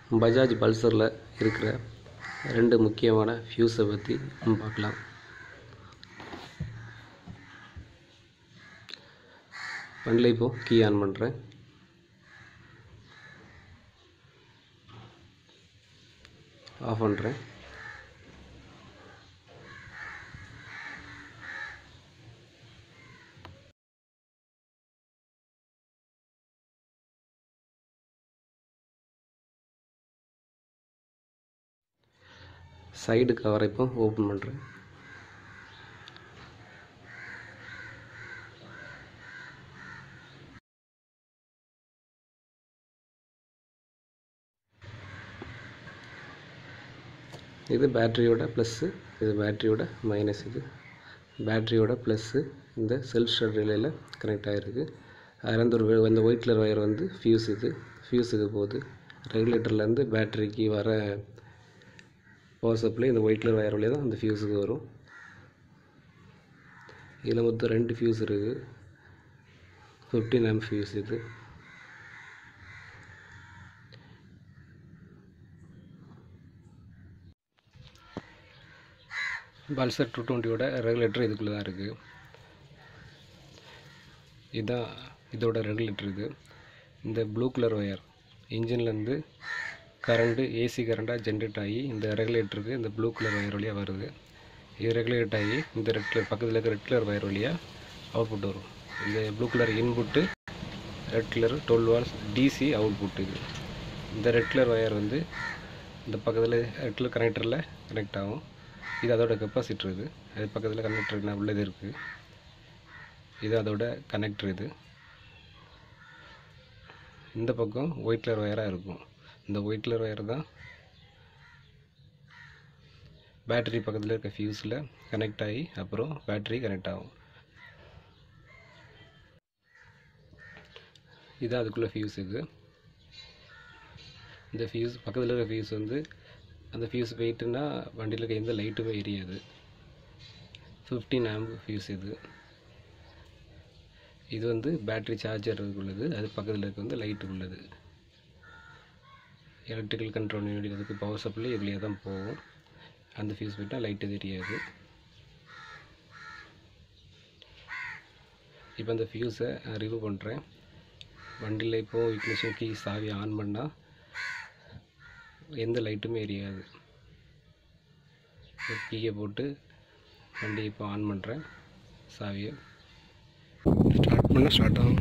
பஜாஜ் பல்சரில் இருக்கிற ரெண்டு முக்கியமான ஃபியூஸை பற்றி நம்ம பார்க்கலாம் வண்டியில் இப்போது கீ ஆன் பண்ணுறேன் ஆஃப் பண்ணுறேன் சைடு கவரை இப்போ ஓப்பன் பண்ணுறேன் இது பேட்டரியோட ப்ளஸ்ஸு இது பேட்டரியோட மைனஸ் இது பேட்டரியோட ப்ளஸ்ஸு இந்த செல்ஃப் ஸ்டார்ட் ரிலேயில் கனெக்ட் ஆகிருக்கு அதில் வந்து ஒரு இந்த ஒயிட் கலர் ஒயர் வந்து ஃபியூஸ் இது ஃபியூஸுக்கு போகுது ரெகுலேட்டர்லேருந்து பேட்டரிக்கு வர பவர் சப்ளை இந்த ஒயிட் கலர் ஒயர் வழியாக தான் அந்த ஃபியூஸுக்கு வரும் இதில் மொத்தம் ரெண்டு ஃபியூஸ் இருக்குது ஃபிஃப்டீன் ஆம் ஃபியூஸ் இது பல்சர் டூ டுவெண்ட்டியோட ரெகுலேட்டர் இதுக்குள்ளே தான் இருக்குது இதுதான் இதோட ரெகுலேட்டர் இது இந்த ப்ளூ கலர் ஒயர் இன்ஜின்லேருந்து கரண்ட்டு ஏசி கரண்ட்டாக ஜென்ரேட் ஆகி இந்த ரெகுலேட்டருக்கு இந்த ப்ளூ கலர் ஒயர் வழியாக வருது இது ரெகுலேட் ஆகி இந்த ரெட் கலர் பக்கத்தில் இருக்க ரெட் கலர் ஒயர் வழியாக அவுட்புட் வரும் இந்த blue colour input red colour twelve volts DC output இது இந்த ரெட் கலர் ஒயர் வந்து இந்த பக்கத்தில் ரெட் கலர் கனெக்டரில் கனெக்ட் ஆகும் இது அதோட கெப்பாசிட்டர் இது அது பக்கத்தில் கனெக்டர் உள்ளது இருக்குது இது அதோட கனெக்டர் இது இந்த பக்கம் ஒயிட் கலர் ஒயராக இருக்கும் இந்த ஒயிட் கலர் ஒயர் தான் பேட்டரி பக்கத்தில் இருக்க ஃபியூஸில் கனெக்ட் ஆகி அப்புறம் பேட்டரி கனெக்ட் ஆகும் இது அதுக்குள்ளே ஃபியூஸ் இது இந்த ஃபியூஸ் பக்கத்தில் இருக்க ஃபியூஸ் வந்து அந்த ஃபியூஸ் போயிட்டுன்னா வண்டியில் இருக்க எந்த லைட்டுமே எரியாது ஃபிஃப்டீன் ஆம்ப் ஃபியூஸ் இது இது வந்து பேட்ரி சார்ஜர் உள்ளது அது பக்கத்தில் இருக்க வந்து லைட்டு உள்ளது எலக்ட்ரிக்கல் கண்ட்ரோல் யூனிட் அதுக்கு பவர் சப்ளை இதுலேயே தான் போகும் அந்த ஃபியூஸ் போயிட்டால் லைட்டு தெரியாது இப்போ அந்த ஃபியூஸை ரிமூவ் பண்ணுறேன் வண்டியில் இப்போது இக்னிஷன் கீ சாவி ஆன் பண்ணால் எந்த லைட்டுமே எரியாது கீயை போட்டு வண்டி இப்போ ஆன் பண்ணுறேன் சாவியை ஸ்டார்ட் பண்ண ஸ்டார்ட் ஆகும்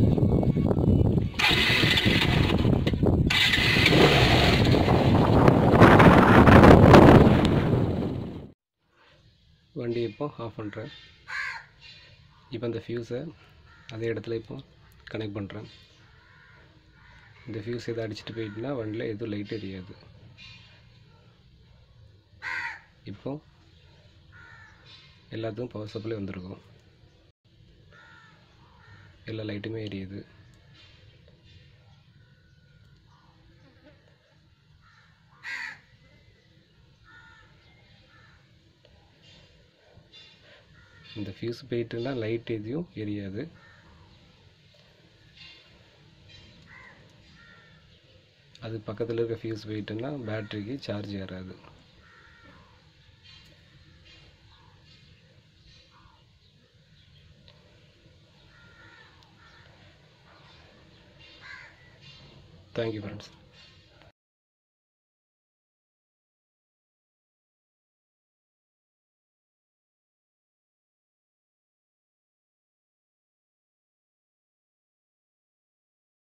வண்டி இப்போ ஆஃப் பண்ணுறேன் இப்போ அந்த ஃபியூஸை அதே இடத்துல இப்போ கனெக்ட் பண்ணுறேன் இந்த ஃபியூஸ் எதை அடிச்சுட்டு போயிட்டுனா வண்டியில் எதுவும் லைட் எரியாது இப்போ எல்லாத்துக்கும் பவர் சப்ளை வந்திருக்கும் எல்லா லைட்டுமே எரியுது இந்த ஃபியூஸ் போயிட்டுனா லைட் எதையும் எரியாது அது பக்கத்தில் இருக்க ஃபியூஸ் போயிட்டுன்னா பேட்ரிக்கு சார்ஜ் ஏறாது தேங்க்யூ ஃப்ரெண்ட்ஸ்